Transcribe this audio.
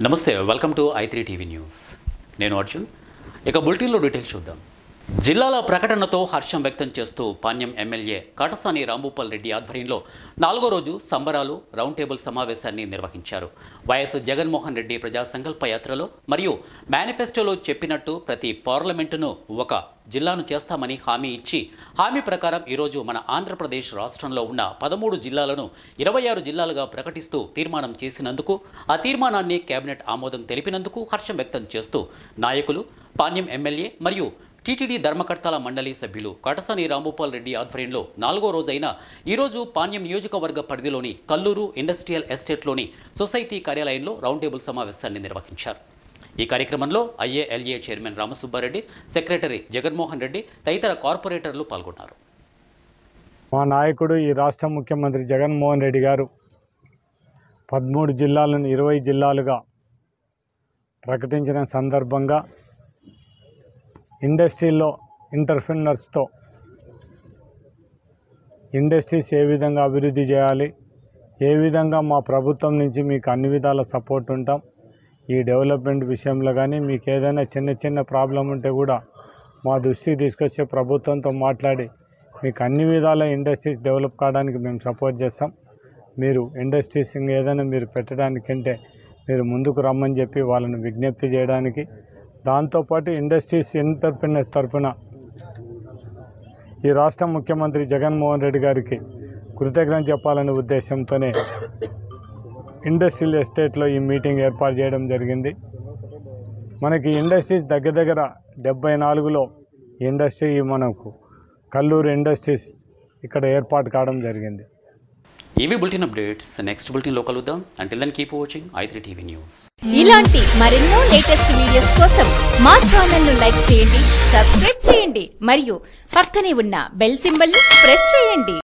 నమస్తే welcome to I three TV news నేను అర్జున్ ఇక బులెటిన్లో డీటెయిల్స్ చూద్దాం జిల్లాల ప్రకటనతో హర్షం వ్యక్తం చేస్తూ పాణ్యం ఎమ్మెల్యే కాటసాని రాంభూపాల్ రెడ్డి ఆధ్వర్యంలో నాలుగో రోజు సంబరాలు రౌండ్ టేబుల్ సమావేశాన్ని నిర్వహించారు వైఎస్ జగన్మోహన్ రెడ్డి ప్రజా సంకల్ప యాత్రలో మరియు మేనిఫెస్టోలో చెప్పినట్టు ప్రతి పార్లమెంటును ఒక జిల్లాను చేస్తామని హామీ ఇచ్చి హామీ ప్రకారం ఈరోజు మన ఆంధ్రప్రదేశ్ రాష్ట్రంలో ఉన్న పదమూడు జిల్లాలను ఇరవై ఆరు జిల్లాలుగా ప్రకటిస్తూ తీర్మానం చేసినందుకు ఆ తీర్మానాన్ని కేబినెట్ ఆమోదం తెలిపినందుకు హర్షం వ్యక్తం చేస్తూ నాయకులు పాణ్యం ఎమ్మెల్యే మరియు టీటీడీ ధర్మకర్తల మండలి సభ్యులు కటసని రాంభూపాల్ రెడ్డి ఆధ్వర్యంలో నాలుగో రోజైన ఈరోజు పాణ్యం నియోజకవర్గ పరిధిలోని కల్లూరు ఇండస్ట్రియల్ ఎస్టేట్లోని సొసైటీ కార్యాలయంలో రౌండ్ టేబుల్ సమావేశాన్ని నిర్వహించారు ఈ కార్యక్రమంలో IALA chairman Ramasubbareddy secretary Jaganmohan Reddy తదితర కార్పొరేటర్లు పాల్గొన్నారు మా నాయకుడు ఈ రాష్ట్ర ముఖ్యమంత్రి జగన్మోహన్ రెడ్డి గారు పదమూడు జిల్లాలను ఇరవై జిల్లాలుగా ప్రకటించిన సందర్భంగా ఇండస్ట్రీలో ఇంటర్ఫినర్స్తో ఇండస్ట్రీస్ ఏ విధంగా అభివృద్ధి చేయాలి ఏ విధంగా మా ప్రభుత్వం నుంచి మీకు అన్ని విధాల సపోర్ట్ ఉంటాం ఈ డెవలప్మెంట్ విషయంలో కానీ మీకు ఏదైనా చిన్న చిన్న ప్రాబ్లం ఉంటే కూడా మా దృష్టికి తీసుకొచ్చే ప్రభుత్వంతో మాట్లాడి మీకు అన్ని విధాల ఇండస్ట్రీస్ డెవలప్ కావడానికి మేము సపోర్ట్ చేస్తాం మీరు ఇండస్ట్రీస్ ఇంకా ఏదైనా మీరు పెట్టడానికంటే మీరు ముందుకు రమ్మని చెప్పి వాళ్ళని విజ్ఞప్తి చేయడానికి దాంతోపాటు ఇండస్ట్రీస్ ఎంటర్ప్రినర్ తరపున ఈ రాష్ట్ర ముఖ్యమంత్రి జగన్మోహన్ రెడ్డి గారికి కృతజ్ఞత చెప్పాలనే ఉద్దేశంతోనే ఇండస్ట్రియల్ ఎస్టేట్లో ఈ మీటింగ్ ఏర్పాటు చేయడం జరిగింది మనకి ఇండస్ట్రీస్ దగ్గర దగ్గర డెబ్బై నాలుగులో ఇండస్ట్రీ మనకు కల్లూరు ఇండస్ట్రీస్ ఇక్కడ ఏర్పాటు కావడం జరిగింది ఇవి బులెటిన్ అప్డేట్స్ నెక్స్ట్ బులెటిన్లో కలుద్దాం until then keep watching I three TV news ఇలాంటి మరెన్నో లేటెస్ట్ వీడియోస్ కోసం మా ఛానల్ ను లైక్ చేయండి సబ్స్క్రైబ్ చేయండి మరియు పక్కనే ఉన్న బెల్ సింబల్ ని ప్రెస్ చేయండి